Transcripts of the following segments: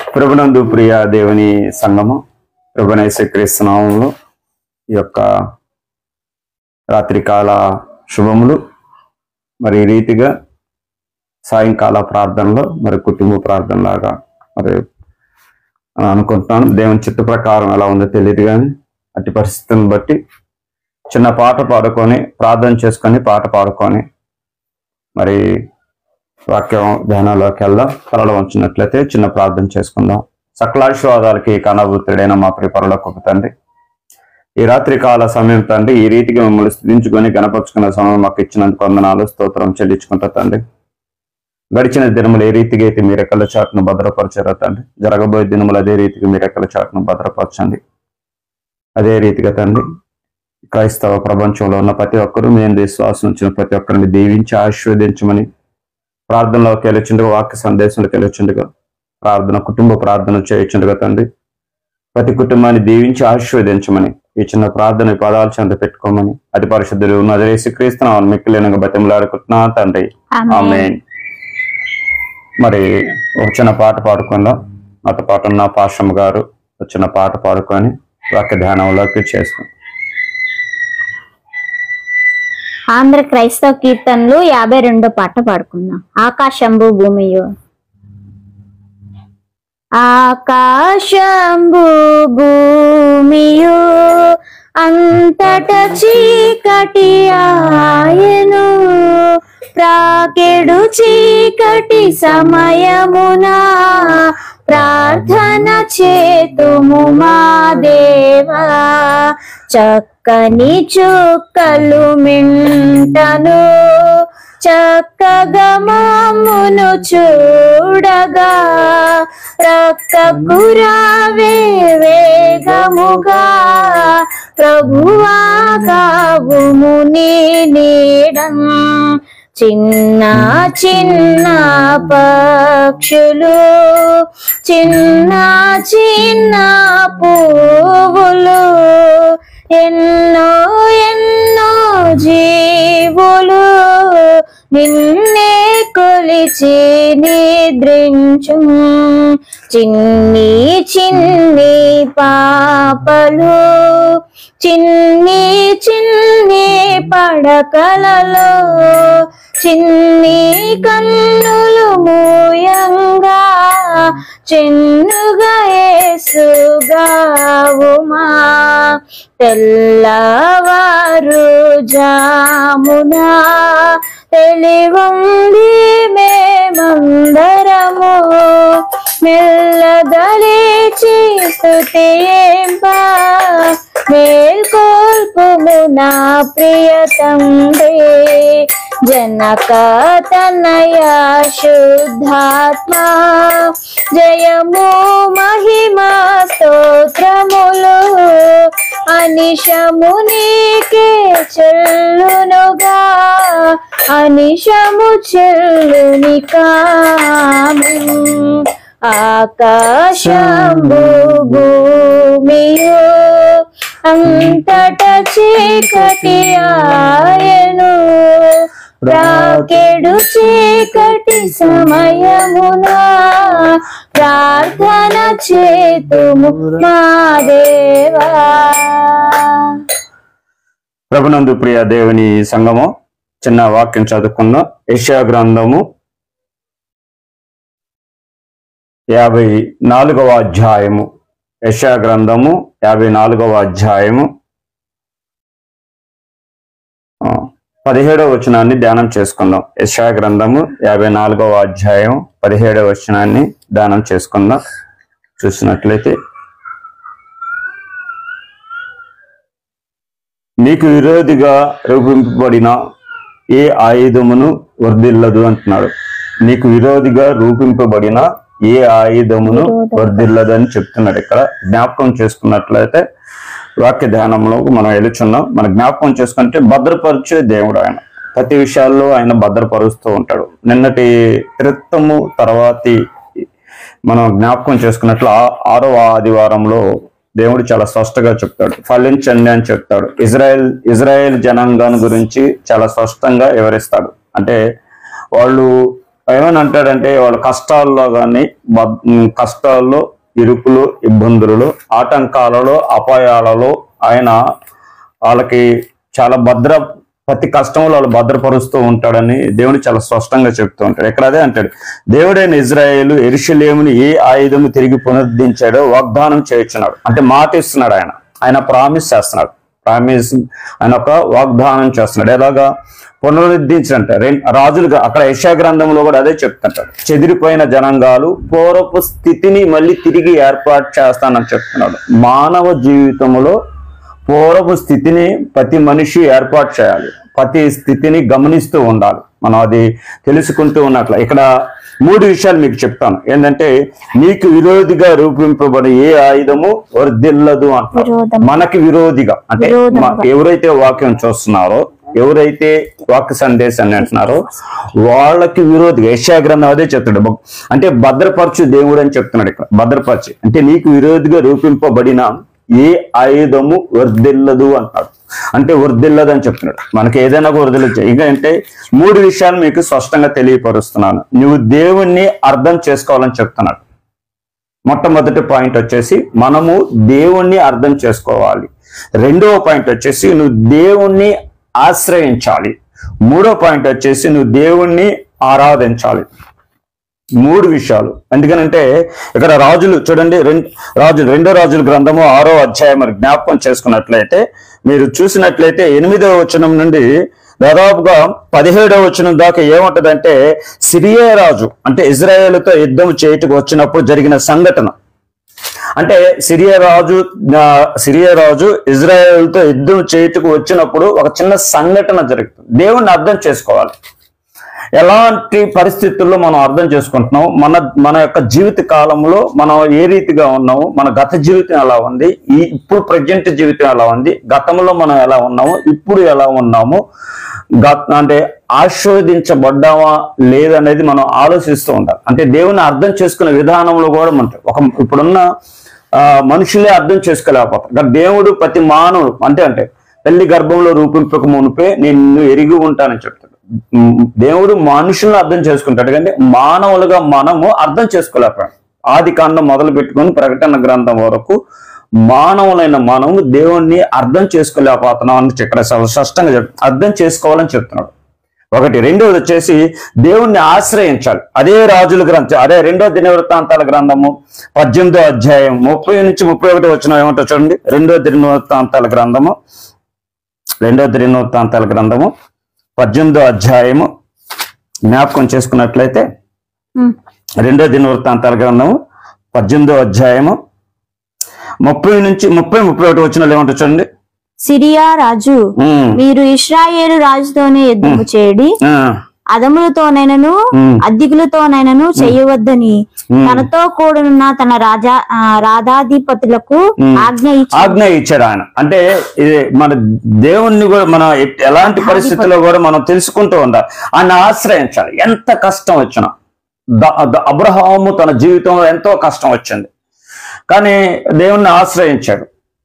ప్రభునందు ప్రియ దేవుని సంగము ప్రభునేశ్వ క్రీస్తునామంలో ఈ యొక్క రాత్రికాల శుభములు మరి ఈ రీతిగా సాయంకాల ప్రార్థనలో మరి కుటుంబ ప్రార్థనలాగా మరి అని అనుకుంటున్నాను దేవుని చిత్త ప్రకారం ఎలా ఉందో తెలియదు కానీ అట్టి పరిస్థితులను బట్టి చిన్న పాట పాడుకొని ప్రార్థన చేసుకొని పాట పాడుకొని మరి వాక్యం ధ్యానంలోకి వెళ్దాం తలలో ఉంచినట్లయితే చిన్న ప్రార్థన చేసుకుందాం సకలాశీర్వాదాలకి కనబుద్ధుడైన మా ప్రిపరలోకి తండ్రి ఈ రాత్రి కాల సమయం తండ్రి ఈ రీతిగా మిమ్మల్ని స్థుతించుకొని గణపరుచుకున్న సమయం మాకు ఇచ్చినందుకు వందనాలు స్తోత్రం చెల్లించుకుంటా తండ్రి గడిచిన దినములు ఏ రీతిగా అయితే మీరు ఎక్కల చాటును భద్రపరచారో తండ్రి జరగబోయే దినములు అదే రీతిగా మీరు ఎక్కల చాటును భద్రపరచండి అదే రీతిగా తండ్రి క్రైస్తవ ప్రపంచంలో ఉన్న ప్రతి ఒక్కరూ మేము విశ్వాసం ఉంచిన ప్రతి ఒక్కరిని దీవించి ఆశీర్వదించమని ప్రార్థనలోకి వెళ్ళొచ్చుండగా వాక్య సందేశంలోకి వెళ్ళొచ్చుండగా ప్రార్థన కుటుంబ ప్రార్థన చేయొచ్చుండగా తండ్రి ప్రతి కుటుంబాన్ని దీవించి ఆశీర్వదించమని ఈ చిన్న ప్రార్థన ఈ పదాలు చెంత పెట్టుకోమని అతి పరిశుద్ధులు నదరేసి క్రీస్తున్నాను మిక్కిలేనగా బతిమలాడుకుంటున్నా తండ్రి ఆమేన్ మరి ఒక చిన్న పాట పాడుకుందాం నాతో పాటు ఉన్న పాశ్రమ గారు ఒక చిన్న పాట పాడుకొని వాక్య ధ్యానంలోకి చేస్తాం ఆంధ్ర క్రైస్తవ కీర్తనలు యాభై రెండో పాట పాడుకుందాం ఆకాశంబు భూమియు ఆకాశంబు భూమియు అంతట చీకటి ఆయను ప్రాకెడు చీకటి సమయమునా ప్రార్థన చేతుము మా దేవా చక్కని చుక్కలు మింటను చక్కగా మామును చూడగా ప్రక్కకు రావే వేగముగా ప్రభువా కావుము నీ నీడం చిన్న చిన్న పక్షులు చిన్న చిన్న పువ్వులు ఎన్నో ఎన్నో జీవులు నిన్నే కొలిచి నిద్రించు చిన్ని చిన్ని పాపలు చిన్ని చిన్ని పడకలలో చిన్ని కన్నులు మూయంగా చిన్నుగా ఏసుగావుమా తెల్లవారు జామునా తెలివంది మేమందరము మెల్లగలేచి స్తుతింప మేల్కొల్పుము నా ప్రియ తండ్రి జనక తనయ శుద్ధాత్మ జయము మహిమా స్తోత్రములు అనిశము నీకే చెల్లునుగా అనిశము చెల్లుని కాము ఆకాశంబు భూమియు అంతట చీకటి ఆయను రాకెడు చీకటి సమయమున ప్రార్థన చేతుము మా దేవా ప్రభునందు ప్రియ దేవుని సంగము చిన్న వాక్యం చదువుకుందాం యెషయా గ్రంథము యాభై నాలుగవ అధ్యాయము యెషయా గ్రంథము యాభై నాలుగవ అధ్యాయము ఆ, పదిహేడవ వచనాన్ని ధ్యానం చేసుకుందాం యెషయా గ్రంథము యాభై నాలుగవ అధ్యాయం పదిహేడవ వచనాన్ని ధ్యానం చేసుకుందాం చూసినట్లయితే నీకు విరోధిగా రూపింపబడిన ఏ ఆయుధమును వర్ధిల్లదు అంటున్నాడు నీకు విరోధిగా రూపింపబడిన ఏ ఆయుధమును వర్ధిల్లదు అని చెప్తున్నాడు ఇక్కడ జ్ఞాపకం చేసుకున్నట్లయితే వాక్య ధ్యానంలో మనం వెలుచున్నాం మన జ్ఞాపకం చేసుకుంటే భద్రపరిచే దేవుడు ఆయన ప్రతి విషయాల్లో ఆయన భద్రపరుస్తూ ఉంటాడు నిన్నటి త్రిత్తము తర్వాతి మనం జ్ఞాపకం చేసుకున్నట్లు ఆ- ఆరవ ఆదివారంలో దేవుడు చాలా స్పష్టంగా చెప్తాడు ఫలించండి అని చెప్తాడు ఇజ్రాయెల్ ఇజ్రాయెల్ జనాంగాన్ని గురించి చాలా స్పష్టంగా వివరిస్తాడు అంటే వాళ్ళు ఏమని అంటాడంటే వాళ్ళ కష్టాల్లో కానీ కష్టాల్లో ఇరుకులు ఇబ్బందులలో ఆటంకాలలో అపాయాలలో ఆయన వాళ్ళకి చాలా భద్ర ప్రతి కష్టంలో వాళ్ళు భద్రపరుస్తూ ఉంటాడని దేవుడు చాలా స్పష్టంగా చెప్తూ ఉంటాడు ఇక్కడ అదే అంటాడు దేవుడైన ఇజ్రాయేలు ఎరుషలేముని ఏ ఆయుధము తిరిగి పునరుద్ధరించాడో వాగ్దానం చేయించున్నాడు అంటే మాట ఇస్తున్నాడు ఆయన ఆయన ప్రామిస్ చేస్తున్నాడు ప్రామిస్ ఆయన ఒక వాగ్దానం చేస్తున్నాడు ఎలాగా పునరుద్ధరించినట్ట రెం- రాజులుగా అక్కడ యశా గ్రంథంలో కూడా అదే చెప్తుంటాడు చెదిరిపోయిన జనాంగాలు పూర్వపు స్థితిని మళ్ళీ తిరిగి ఏర్పాటు చేస్తానని చెప్తున్నాడు మానవ జీవితంలో పూర్వపు స్థితిని ప్రతి మనిషి ఏర్పాటు చేయాలి ప్రతి స్థితిని గమనిస్తూ ఉండాలి మనం అది తెలుసుకుంటూ ఉన్నట్లు ఇక్కడ మూడు విషయాలు మీకు చెప్తాను ఏంటంటే నీకు విరోధిగా రూపింపబడి ఏ ఆయుధము వర్దిల్లదు అంటారు విరోధం. మనకి విరోధిగా అంటే విరోధముగా. మ- ఎవరైతే వాక్యం చూస్తున్నారో ఎవరైతే వాక్య సందేశాన్ని అంటున్నారో వాళ్ళకి విరోధిగా యెషయా గ్రంథం అదే చెప్తాడు బ- అంటే భద్రపరచు దేవుడు అని చెప్తున్నాడు ఇక్కడ భద్రపరచు అంటే నీకు విరోధిగా రూపింపబడిన ఏ ఆయుధము వర్దిల్లదు అంటాడు అంటే వర్దిల్లదు అని చెప్తున్నాడు మనకి ఏదైనా వర్దిల్లచ్చు ఇంకా అంటే మూడు విషయాలు మీకు స్పష్టంగా తెలియపరుస్తున్నాను నువ్వు దేవుణ్ణి అర్థం చేసుకోవాలని చెప్తున్నాడు మొట్టమొదటి పాయింట్ వచ్చేసి మనము దేవుణ్ణి అర్థం చేసుకోవాలి రెండవ పాయింట్ వచ్చేసి నువ్వు దేవుణ్ణి ఆశ్రయించాలి మూడో పాయింట్ వచ్చేసి నువ్వు దేవుణ్ణి ఆరాధించాలి మూడు విషయాలు ఎందుకనంటే ఇక్కడ రాజులు చూడండి రెండు రాజులు రెండో రాజుల గ్రంథము ఆరో అధ్యాయం మరి జ్ఞాపకం చేసుకున్నట్లయితే మీరు చూసినట్లయితే ఎనిమిదవ వచనం నుండి దాదాపుగా పదిహేడవ వచనం దాకా ఏముంటదంటే సిరియా రాజు అంటే ఇజ్రాయేలుతో యుద్ధం చేయటకు వచ్చినప్పుడు జరిగిన సంఘటన అంటే సిరియా రాజు ఆ, సిరియా రాజు ఇజ్రాయేల్తో యుద్ధం చేయటకు వచ్చినప్పుడు ఒక చిన్న సంఘటన జరుగుతుంది దేవుణ్ణి అర్థం చేసుకోవాలి ఎలాంటి పరిస్థితుల్లో మనం అర్థం చేసుకుంటున్నాం మన మన యొక్క జీవిత కాలంలో మనం ఏ రీతిగా ఉన్నాము మన గత జీవితం ఎలా ఉంది ఈ ఇప్పుడు ప్రజెంట్ జీవితం ఎలా ఉంది గతంలో మనం ఎలా ఉన్నాము ఇప్పుడు ఎలా ఉన్నాము గత అంటే ఆస్వాదించబడ్డామా లేదనేది మనం ఆలోచిస్తూ ఉండాలి అంటే దేవుని అర్థం చేసుకునే విధానంలో కూడా ఉంటుంది ఒక ఇప్పుడున్న ఆ, మనుషులే అర్థం చేసుకోలేకపోతారు కానీ దేవుడు ప్రతి మానవుడు అంటే అంటే తల్లి గర్భంలో రూపింపక మునిపే నేను ఎరిగి ఉంటానని చెప్తాడు ఉమ్, దేవుడు మనుషులను అర్థం చేసుకుంటాడు కానీ మానవులుగా మనము అర్థం చేసుకోలేకపోయాం ఆది కాండం మొదలు పెట్టుకొని ప్రకటన గ్రంథం వరకు మానవులైన మనము దేవుణ్ణి అర్థం చేసుకోలేకపోతున్నాం అని ఇక్కడ చాలా స్పష్టంగా చెప్ అర్థం చేసుకోవాలని చెప్తున్నాడు ఒకటి రెండోది వచ్చేసి దేవుణ్ణి ఆశ్రయించాలి అదే రాజుల గ్రంథం అదే రెండో దినవృత్తాంతాల గ్రంథము పద్దెనిమిదో అధ్యాయం ముప్పై నుంచి ముప్పై ఒకటి వచ్చిన ఏమంటో చూడండి రెండో దినవృత్తాంతాల గ్రంథము రెండో దినవృత్తాంతాల గ్రంథము పద్దెనిమిదో అధ్యాయము జ్ఞాపకం చేసుకున్నట్లయితే ఉమ్. రెండో దినవృత్తాంతాల గ్రంథము పద్దెనిమిదో అధ్యాయము ముప్పై నుంచి ముప్పై ముప్పై ఒకటి వచ్చిన ఏమంటో చూడండి సిరియా రాజు ఉమ్, మీరు ఇస్రాయేలు రాజుతోనే యుద్ధము చేయడి ఆ, అదములతోనైనను ఉమ్, అద్దెకులతోనైనను చేయవద్దని ఉమ్. తనతో కూడున్న తన రాజా ఆ, రాధాధిపతులకు ఉమ్. ఆజ్ఞ ఇచ్చి ఆజ్ఞ ఇచ్చాడు ఆయన అంటే ఇది మన దేవుణ్ణి కూడా మన ఎట్- ఎలాంటి పరిస్థితుల్లో కూడా మనం తెలుసుకుంటూ ఉండాలి ఆయన ఆశ్రయించాలి ఎంత కష్టం వచ్చినా ద- ద- అబ్రహాము తన జీవితంలో ఎంతో కష్టం వచ్చింది కానీ దేవుణ్ణి ఆశ్రయించాడు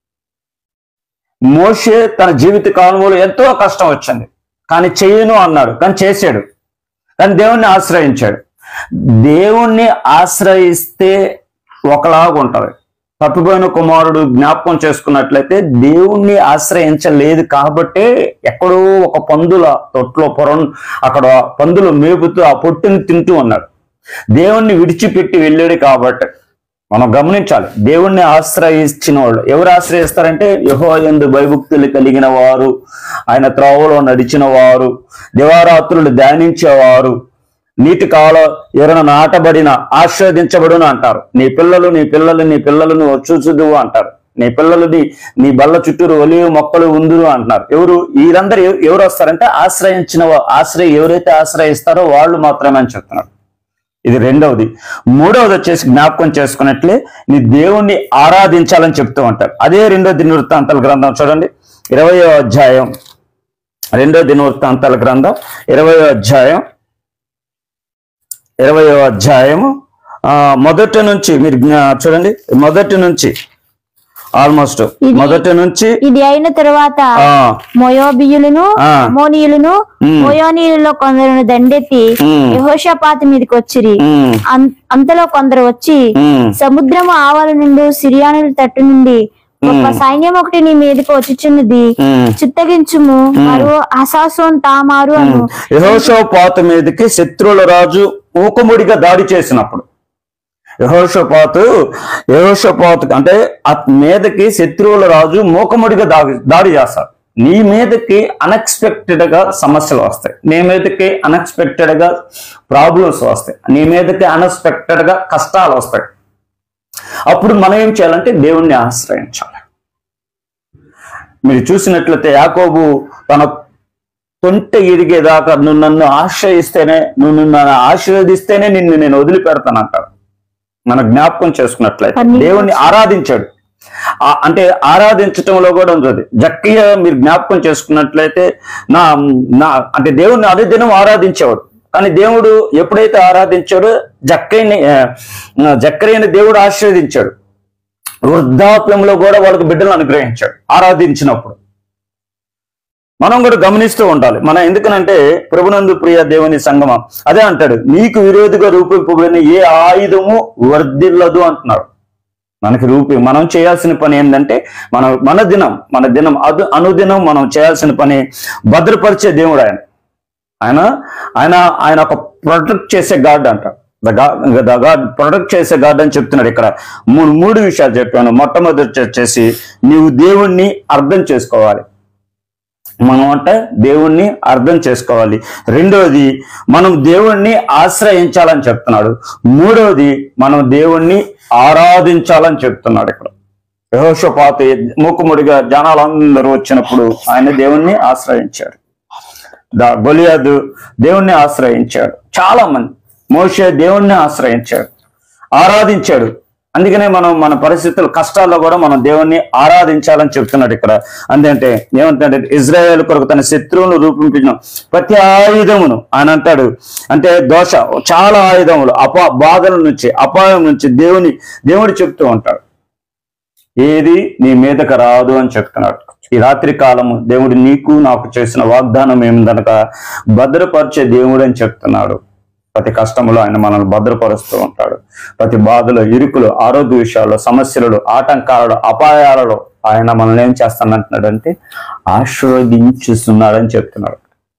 మోషే తన జీవిత కాలంలో ఎంతో కష్టం వచ్చింది కానీ చెయ్యను అన్నాడు కానీ చేశాడు కానీ దేవుణ్ణి ఆశ్రయించాడు దేవుణ్ణి ఆశ్రయిస్తే ఒకలాగా ఉంటది తప్పిపోయిన కుమారుడు జ్ఞాపకం చేసుకున్నట్లయితే దేవుణ్ణి ఆశ్రయించలేదు కాబట్టే ఎక్కడో ఒక పందుల తొట్లో పొరం అక్కడ పందులు మేపుతూ ఆ పొట్టుని తింటూ ఉన్నాడు దేవుణ్ణి విడిచిపెట్టి వెళ్ళాడు కాబట్టి మనం గమనించాలి దేవుణ్ణి ఆశ్రయించిన వాళ్ళు ఎవరు ఆశ్రయిస్తారంటే యహో ఎందు భయభక్తులు కలిగిన వారు ఆయన త్రోవలో నడిచిన వారు దివారాత్రులు ధ్యానించేవారు నీటి కాల ఎరన నాటబడిన ఆస్వాదించబడును అంటారు నీ పిల్లలు నీ పిల్లలు నీ పిల్లలు నువ్వు చూచుదువు అంటారు నీ పిల్లలు నీ నీ బల్ల చుట్టూరు ఒలివ మొక్కలు ఉందురు అంటున్నారు ఎవరు వీరందరూ ఎవ- ఎవరు వస్తారంటే ఆశ్రయించిన వా- ఆశ్రయ ఎవరైతే ఆశ్రయిస్తారో వాళ్ళు మాత్రమే అని చెప్తున్నారు ఇది రెండవది మూడవది వచ్చేసి జ్ఞాపకం చేసుకున్నట్లే నీ దేవుణ్ణి ఆరాధించాలని చెప్తూ ఉంటారు అదే రెండో దినవృత్తాంతాల గ్రంథం చూడండి ఇరవయో అధ్యాయం రెండో దినవృత్తాంతాల గ్రంథం ఇరవయో అధ్యాయం ఇరవయో అధ్యాయము ఆ, మొదటి నుంచి మీరు జ్ఞా- చూడండి మొదటి నుంచి ఆల్మోస్ట్ ఇది- మొదటి నుంచి ఇది అయిన తరువాత ఆ మోయోబియులను ఆ. మోనీయులను ఉమ్. మోయోనీయులలో కొందరు దండెత్తి ఉమ్. యహోషపాతి మీదకి వచ్చిరి ఉమ్, అం- అంతలో కొందరు వచ్చి ఉమ్, సముద్రము ఆవల నుండి సిరియానుల తట్టు నుండి గొప్ప సైన్యం ఒకటి నీ మీదకి వచ్చిచున్నది ఉమ్. చిత్తగించుము మరో అసాసోన్ తామారు అను యెహోషాపాతు మీదకి శత్రువుల రాజు ఊకముడిగా దాడి చేసినప్పుడు యహోషపాతు యహోషపాతు అంటే ఆ మీదకి శత్రువుల రాజు మూకముడిగా దాడి దాడి చేస్తారు నీ మీదకి అన్ఎక్స్పెక్టెడ్ గా సమస్యలు వస్తాయి నీ మీదకి అన్ఎక్స్పెక్టెడ్ గా ప్రాబ్లమ్స్ వస్తాయి నీ మీదకి అన్ఎక్స్పెక్టెడ్ గా కష్టాలు వస్తాయి అప్పుడు మనం ఏం చేయాలంటే దేవుణ్ణి ఆశ్రయించాలి మీరు చూసినట్లయితే యాకోబు తన తొంట ఎదిగేదాకా నువ్వు నన్ను ఆశ్రయిస్తేనే నువ్వు నన్ను ఆశీర్వదిస్తేనే నిన్ను నేను వదిలిపెడతాను అంటాడు మన జ్ఞాపకం చేసుకున్నట్లయితే అన్ని- దేవుణ్ణి ఆరాధించాడు ఆ- అంటే ఆరాధించటంలో కూడా ఉంటుంది జక్కయ్య మీరు జ్ఞాపకం చేసుకున్నట్లయితే నా నా అంటే దేవుణ్ణి అదే దినం ఆరాధించేవాడు కానీ దేవుడు ఎప్పుడైతే ఆరాధించాడో జక్కయ్యని ఆ, జక్కయ్యని దేవుడు ఆశీర్వదించాడు వృద్ధాప్యంలో కూడా వాళ్ళకి బిడ్డలు అనుగ్రహించాడు ఆరాధించినప్పుడు మనం కూడా గమనిస్తూ ఉండాలి మనం ఎందుకనంటే ప్రభునందు ప్రియ దేవుని సంగమం అదే అంటాడు నీకు విరోధిగా రూపింపబడిన ఏ ఆయుధము వర్ధిల్లదు అంటున్నాడు మనకి రూపి మనం చేయాల్సిన పని ఏంటంటే మన మన దినం మన దినం అదు అనుదినం మనం చేయాల్సిన పని భద్రపరిచే దేవుడు ఆయన ఆయన ఆయన ఆయన ఒక ప్రొటెక్ట్ చేసే గాడ్ అంట ద గాడ్ ప్రొటెక్ట్ చేసే గాడ్ అని చెప్తున్నాడు ఇక్కడ మూడు మూడు విషయాలు చెప్పాను మొట్టమొదటి వచ్చేసి నీవు దేవుణ్ణి అర్థం చేసుకోవాలి మనం అంటే దేవుణ్ణి అర్థం చేసుకోవాలి రెండవది మనం దేవుణ్ణి ఆశ్రయించాలని చెప్తున్నాడు మూడవది మనం దేవుణ్ణి ఆరాధించాలని చెప్తున్నాడు ఇక్కడ యహోషపాత మూకుముడిగా జనాలందరూ వచ్చినప్పుడు ఆయన దేవుణ్ణి ఆశ్రయించాడు దా గొలియాదు దేవుణ్ణి ఆశ్రయించాడు చాలా మంది మోషే దేవుణ్ణి ఆశ్రయించాడు ఆరాధించాడు అందుకనే మనం మన పరిస్థితులు కష్టాల్లో కూడా మనం దేవుణ్ణి ఆరాధించాలని చెప్తున్నాడు ఇక్కడ అందంటే ఏమంటే ఇజ్రాయేల్ కొరకు తన శత్రువును రూపించిన ప్రతి ఆయుధమును ఆయన అంటాడు అంటే దోష చాలా ఆయుధములు అపా బాధల నుంచి అపాయం నుంచి దేవుని దేవుడు చెప్తూ ఉంటాడు ఏది నీ మీదకు రాదు అని చెప్తున్నాడు ఈ రాత్రి కాలము దేవుడు నీకు నాకు చేసిన వాగ్దానం ఏమిందనక భద్రపరిచే దేవుడు అని చెప్తున్నాడు ప్రతి కష్టములో ఆయన మనల్ని భద్రపరుస్తూ ఉంటాడు ప్రతి బాధలు ఇరుకులు ఆరోగ్య విషయాల్లో సమస్యలలో ఆటంకాలలో అపాయాలలో ఆయన మనల్ని ఏం చేస్తానంటున్నాడంటే ఆశీర్వదించుస్తున్నాడని చెప్తున్నాడు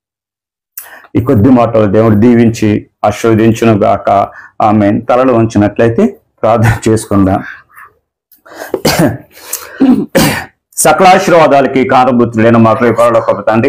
ఈ కొద్ది మాటలు దేవుడు దీవించి ఆశీర్వదించును గాక ఆమె తలలో ఉంచినట్లయితే ప్రార్థన చేసుకుందాం సకలాశీర్వాదాలకి కారభూతులైన మా ప్రియపరలో ఒక తండ్రి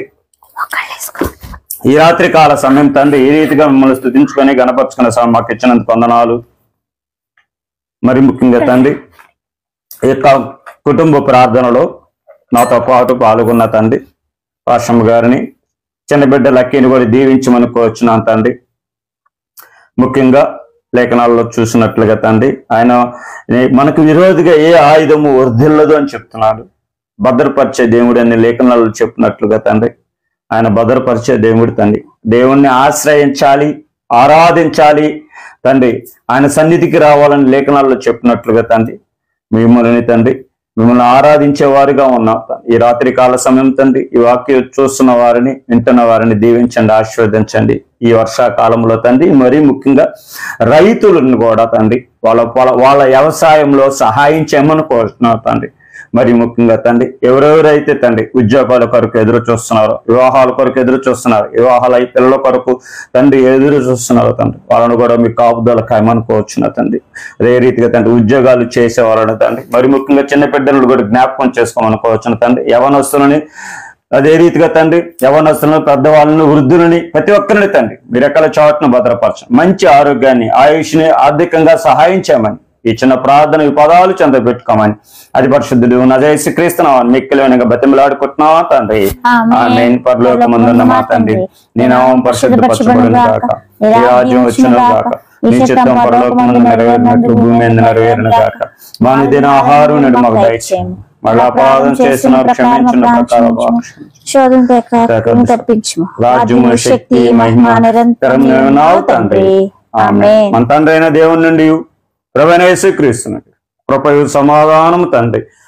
ఈ రాత్రి కాల సమయం తండ్రి ఏ రీతిగా మిమ్మల్ని స్థుతించుకొని గణపరుచుకునే సమయం మాకు ఇచ్చినందుకు వందనాలు మరి ముఖ్యంగా తండ్రి ఈ యొక్క కుటుంబ ప్రార్థనలో నాతో పాటు పాల్గొన్న తండ్రి పాషమ్మ గారిని చిన్న బిడ్డ లక్కీని కూడా దీవించమని కోరుచున్నాను తండ్రి ముఖ్యంగా లేఖనాల్లో చూసినట్లుగా తండ్రి ఆయన ఏ- మనకు విరోధిగా ఏ ఆయుధము వర్ధిల్లదు అని చెప్తున్నాడు భద్రపరిచే దేవుడు అని లేఖనాల్లో చెప్పినట్లుగా తండ్రి ఆయన భద్రపరిచే దేవుడు తండ్రి దేవుణ్ణి ఆశ్రయించాలి ఆరాధించాలి తండ్రి ఆయన సన్నిధికి రావాలని లేఖనాల్లో చెప్పినట్లుగా తండ్రి మిమ్మల్ని తండ్రి మిమ్మల్ని ఆరాధించే వారిగా ఉన్నాం ఈ రాత్రి కాల సమయం తండ్రి ఈ వాక్యం చూస్తున్న వారిని వింటున్న వారిని దీవించండి ఆశీర్వదించండి ఈ వర్షాకాలంలో తండ్రి మరీ ముఖ్యంగా రైతులను కూడా తండ్రి వాళ్ళ పొల- వాళ్ళ వ్యవసాయంలో సహాయం చేయమని కోరుతున్నాం తండ్రి మరి ముఖ్యంగా తండ్రి ఎవరెవరైతే తండ్రి ఉద్యోగాల కొరకు ఎదురు చూస్తున్నారో వివాహాల కొరకు ఎదురు చూస్తున్నారు వివాహాల అయి పిల్లల కొరకు తండ్రి ఎదురు చూస్తున్నారు తండ్రి వాళ్ళను కూడా మీ కాపుదల ఖాయమనుకోవచ్చున్న తండ్రి అదే రీతిగా తండ్రి ఉద్యోగాలు చేసే వాళ్ళని తండ్రి మరి ముఖ్యంగా చిన్న బిడ్డలను కూడా జ్ఞాపకం చేసుకోమనుకోవచ్చున తండ్రి యవనస్తులని అదే రీతిగా తండ్రి యవనస్తులను పెద్దవాళ్ళని వృద్ధులని ప్రతి ఒక్కరిని తండ్రి మీరు ఎక్కడ చోటను భద్రపరచండి మంచి ఆరోగ్యాన్ని ఆయుష్ని ఆర్థికంగా సహాయం చేయమని ఈ చిన్న ప్రార్థన ఈ పదాలు చెంత పెట్టుకోమని అది పరిశుద్ధుడు నజయసి క్రీస్తున్నామని మిక్కిలేనిగా బతిమలాడుకుంటున్నావా తండ్రి ఆమేన్. ఆమెన్ పరలోకమందున్న మా తండ్రి నీ నామం పరిశుద్ధపరచబడును గాక నీ రాజ్యం వచ్చును గాక నీ చిత్తం పరలోకమందు నెరవేరినట్లు భూమి మీద నెరవేరును గాక మా నిదిన ఆహారం నేడు మాకు దయచేయము మళ్ళా అపరాధం చేసిన క్షమించిన ప్రకారం శోధన ప్రకారం తప్పించు రాజ్యము శక్తి మహిమ నిరంతరం నావు తండ్రి ఆమె ఆమేన్ మన తండ్రి అయిన దేవుని నుండి ప్రభనేసు క్రీస్తుని కృపయు సమాధానము తండ్రి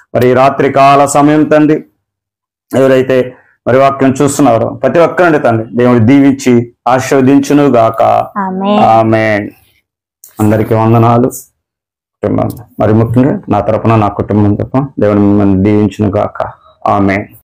మరి ఈ రాత్రి కాల సమయం తండ్రి ఎవరైతే మరి వాక్యం చూస్తున్నారో ప్రతి ఒక్కరండి తండ్రి దేవుడు దీవించి ఆశీర్వదించును గాక ఆమె ఆమె అందరికి వందనాలు కుటుంబం మరి ముఖ్యంగా నా తరపున నా కుటుంబం తప్ప దేవుడు మిమ్మల్ని దీవించును గాక ఆమె